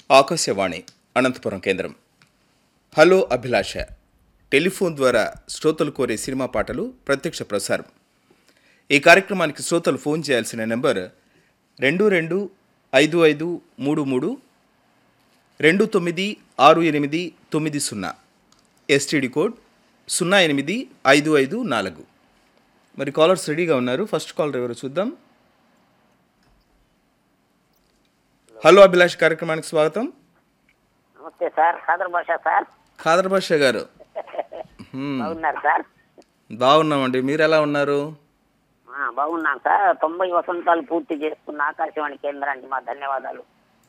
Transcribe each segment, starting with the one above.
ఆకాశవాణి అనంతపురం కేంద్రం హలో అభిలాష టెలిఫోన్ ద్వారా శ్రోతలు కోరే సినిమా పాటలు ప్రత్యక్ష ప్రసారం ఈ కార్యక్రమానికి శ్రోతలు ఫోన్ చేయాల్సిన నెంబర్ రెండు రెండు ఐదు ఐదు మూడు మూడు రెండు తొమ్మిది ఆరు ఎనిమిది తొమ్మిది సున్నా ఎస్టీడీ కోడ్ సున్నా ఎనిమిది ఐదు ఐదు నాలుగు మరి కాలర్స్ రెడీగా ఉన్నారు ఫస్ట్ కాలర్ ఎవరు చూద్దాం హలో అభిలాష్ కార్యక్రమానికి స్వాగతం నమస్తే సార్ ఖాదర్ భాష సార్ ఖాదర్ బాషా గారు హ్మ్, బాగున్నారు సార్ బాగున్నామండి మీరు ఎలా ఉన్నారు ఆ, బాగున్నాను సార్ తొంభై వసంతాలు పూర్తి చేసుకున్న ఆకాశవాణి కేంద్రానికి మా ధన్యవాదాలు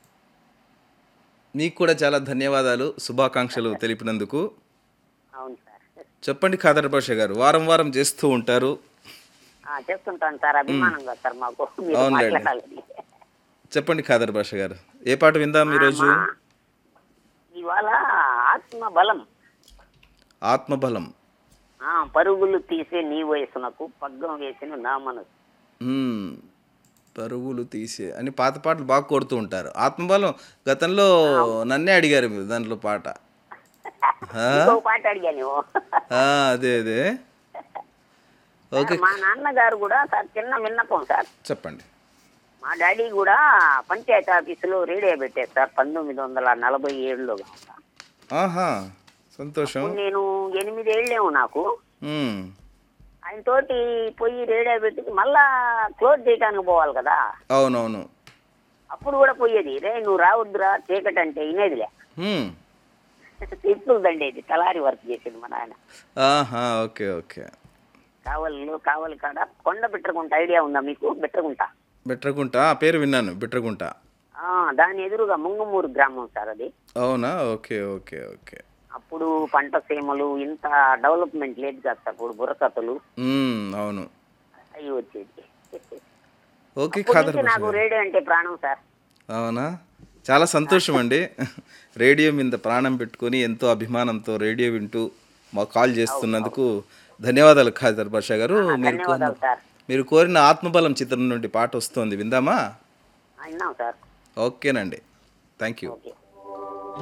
మీకు కూడా చాలా ధన్యవాదాలు శుభాకాంక్షలు తెలిపినందుకు అవును సార్ చెప్పండి ఖాదర్ బాషా గారు వారం వారం చేస్తూ ఉంటారు ఆ, చేస్తుంటాను సార్ అభిమానంగా సార్ మాకు మీరు అవునులేండి. మాట్లాడాలని చెప్పండి ఖాదర్ బాషా గారు ఏ పాట విందాం ఈరోజు మా- ఇవాళ ఆత్మ బలం ఆత్మబలం ఆ, పరుగులు తీసే నీ వయసునకు పగ్గం వేసిన నా మనసు హ్మ్, పరుగులు తీసే అని పాత పాటలు బాగా కోరుతూ ఉంటారు ఆత్మబలం గతంలో నన్నే అడిగారు మీరు దాంట్లో పాట ఆ? ఇంకో పాట అడిగాను ఆ, అదే అదే ఓకే మా నాన్నగారు కూడా సార్ చిన్న విన్నపం సార్ చెప్పండి మా డాడీ కూడా పంచాయతీ ఆఫీసులో రేడియో పెట్టారు సార్ పంతొమ్మిది వందల నలభై ఏడులో ఆహా సంతోషం నేను ఎనిమిదేళ్ళేమో నాకు హ్మ్, ఆయన తోటి పోయి రేడియో పెట్టి మళ్ళా క్లోజ్ చేయడానికి పోవాలి కదా అవునవును అప్పుడు కూడా పోయేది రే నువ్వు రావద్దురా చీకటి అంటే వినేదిలే హ్మ్, తిట్లు దండేది తలారి వర్క్ చేసేది మా నాయన ఆహా ఓకే ఓకే కావలిలో కావలి కాడ కొండ బిట్రగుంట ఐడియా ఉందా మీకు బిట్రగుంట బిట్రగుంట ఆ పేరు విన్నాను బిట్రగుంట ఆ, దాని ఎదురుగా ముంగమూరు గ్రామం సార్ అది అవునా ఓకే ఓకే ఓకే అప్పుడు పంట సీమలు ఇంత డెవలప్మెంట్ లేదు కదా సార్ అప్పుడు బుర్రకథలు హ్మ్, అవును అవి వచ్చేది ఓకే అప్పటి ఖాదర్ నుంచి బాషా నాకు గారు. రేడియో అంటే ప్రాణం సార్ అవునా చాలా సంతోషం అండి రేడియో మీద ప్రాణం పెట్టుకొని ఎంతో అభిమానంతో రేడియో వింటూ మాకు కాల్ చేస్తున్నందుకు ధన్యవాదాలు ఖాదర్ బాషా గారు మీరు కోరిన ధన్యవాదాలు సార్ మీరు కోరిన ఆత్మబలం చిత్రం నుండి పాట వస్తోంది విందామా విన్నాం సార్ ఓకేనండి థ్యాంక్ యూ ఓకే